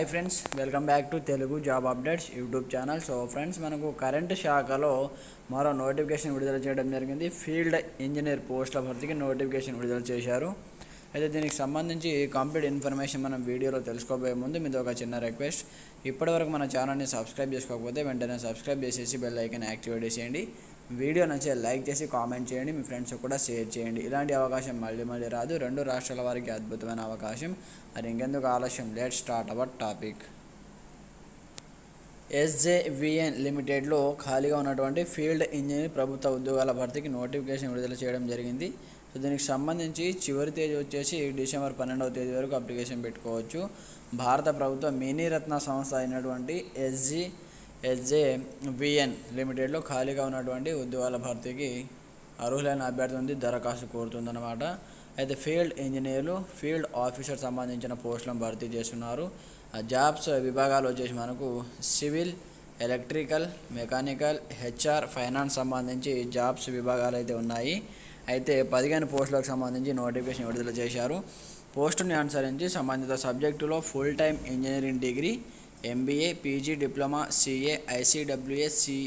hi friends welcome back to Telugu job updates YouTube channel so friends మనకు current శాఖలో మరో notification విడుదల చేయడం జరిగింది ఫీల్డ్ ఇంజనీర్ పోస్టుల భర్తీకి నోటిఫికేషన్ విడుదల చేశారు అయితే దీనికి సంబంధించి కంప్లీట్ ఇన్ఫర్మేషన్ మనం వీడియోలో తెలుసుకోబోయే ముందు మీది ఒక చిన్న రిక్వెస్ట్ ఇప్పటివరకు మన ఛానల్ని సబ్స్క్రైబ్ చేసుకోకపోతే వెంటనే సబ్స్క్రైబ్ చేసేసి బెల్ ఐకన్ యాక్టివేట్ చేసేయండి వీడియో నచ్చే లైక్ చేసి కామెంట్ చేయండి మీ ఫ్రెండ్స్ కూడా షేర్ చేయండి ఇలాంటి అవకాశం మళ్ళీ మళ్ళీ రాదు రెండు రాష్ట్రాల వారికి అద్భుతమైన అవకాశం మరి ఇంకెందుకు ఆలస్యం let start our topic SJVN లిమిటెడ్లో ఖాళీగా ఉన్నటువంటి ఫీల్డ్ ఇంజనీర్ ప్రభుత్వ ఉద్యోగాల భర్తీకి నోటిఫికేషన్ విడుదల చేయడం జరిగింది సో దీనికి సంబంధించి చివరి తేదీ వచ్చేసి డిసెంబర్ పన్నెండవ తేదీ వరకు అప్లికేషన్ పెట్టుకోవచ్చు భారత ప్రభుత్వ మినీ రత్న సంస్థ అయినటువంటి ఎస్జి ఎస్జేవిఎన్ లిమిటెడ్లో ఖాళీగా ఉన్నటువంటి ఉద్యోగాల భర్తీకి అర్హులైన అభ్యర్థి నుండి దరఖాస్తు కోరుతుందన్నమాట అయితే ఫీల్డ్ ఇంజనీర్లు ఫీల్డ్ ఆఫీసర్ సంబంధించిన పోస్టులను భర్తీ చేస్తున్నారు ఆ జాబ్స్ విభాగాలు వచ్చేసి మనకు civil electrical mechanical HR finance సంబంధించి జాబ్స్ విభాగాలు అయితే ఉన్నాయి అయితే పదిహేను పోస్టులకు సంబంధించి నోటిఫికేషన్ విడుదల చేశారు పోస్టుని అనుసరించి సంబంధిత సబ్జెక్టులో full time engineering degree MBA PG diploma CA ICWA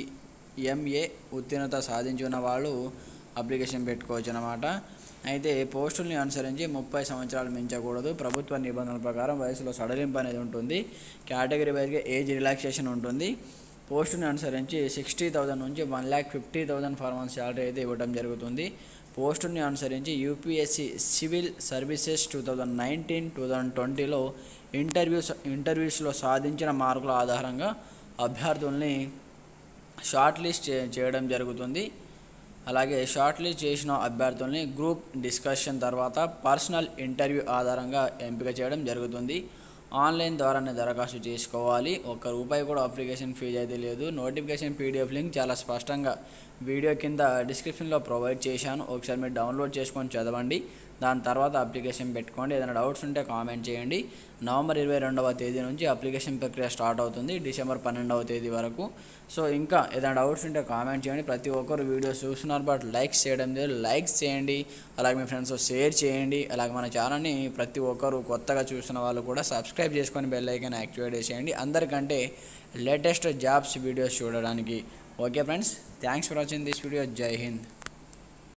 CMA ఉత్తీర్ణత సాధించిన వాళ్ళు అప్లికేషన్ పెట్టుకోవచ్చు అన్నమాట అయితే పోస్టుల్ని అనుసరించి ముప్పై సంవత్సరాలు మించకూడదు ప్రభుత్వ నిబంధనల ప్రకారం వయసులో సడలింపు అనేది ఉంటుంది కేటగిరీ వైజ్గా ఏజ్ రిలాక్సేషన్ ఉంటుంది పోస్టుని అనుసరించి సిక్స్టీ థౌజండ్ నుంచి one lakh fifty thousand for month salary అయితే ఇవ్వడం జరుగుతుంది పోస్టుని అనుసరించి UPSC civil services two thousand nineteen two thousand ట్వంటీలో ఇంటర్వ్యూస్ ఇంటర్వ్యూస్లో సాధించిన మార్కుల ఆధారంగా అభ్యర్థుల్ని షార్ట్ లిస్ట్ చే చేయడం జరుగుతుంది అలాగే షార్ట్ లిస్ట్ చేసిన అభ్యర్థుల్ని గ్రూప్ డిస్కషన్ తర్వాత పర్సనల్ ఇంటర్వ్యూ ఆధారంగా ఎంపిక చేయడం జరుగుతుంది ఆన్లైన్ ద్వారానే దరఖాస్తు చేసుకోవాలి ఒక్క రూపాయి కూడా అప్లికేషన్ ఫీజు అయితే లేదు నోటిఫికేషన్ పీడిఎఫ్ లింక్ చాలా స్పష్టంగా వీడియో కింద డిస్క్రిప్షన్లో ప్రొవైడ్ చేశాను ఒకసారి మీరు డౌన్లోడ్ చేసుకొని చదవండి దాని తర్వాత అప్లికేషన్ పెట్టుకోండి ఏదైనా డౌట్స్ ఉంటే కామెంట్ చేయండి నవంబర్ ఇరవై రెండవ తేదీ నుంచి అప్లికేషన్ ప్రక్రియ స్టార్ట్ అవుతుంది డిసెంబర్ పన్నెండవ తేదీ వరకు సో ఇంకా ఏదైనా డౌట్స్ ఉంటే కామెంట్ చేయండి ప్రతి ఒక్కరు వీడియోస్ చూస్తున్నారు బట్ లైక్స్ చేయడం లేదు లైక్స్ చేయండి అలాగే మీ ఫ్రెండ్స్ షేర్ చేయండి అలాగే మన ఛానల్ని ప్రతి ఒక్కరు కొత్తగా చూస్తున్న వాళ్ళు కూడా సబ్స్క్రైబ్ చేసుకొని బెల్ ఐకాన్ యాక్టివేట్ చేయండి అందరికంటే లేటెస్ట్ జాబ్స్ వీడియోస్ చూడడానికి okay friends thanks for watching this video జై హింద్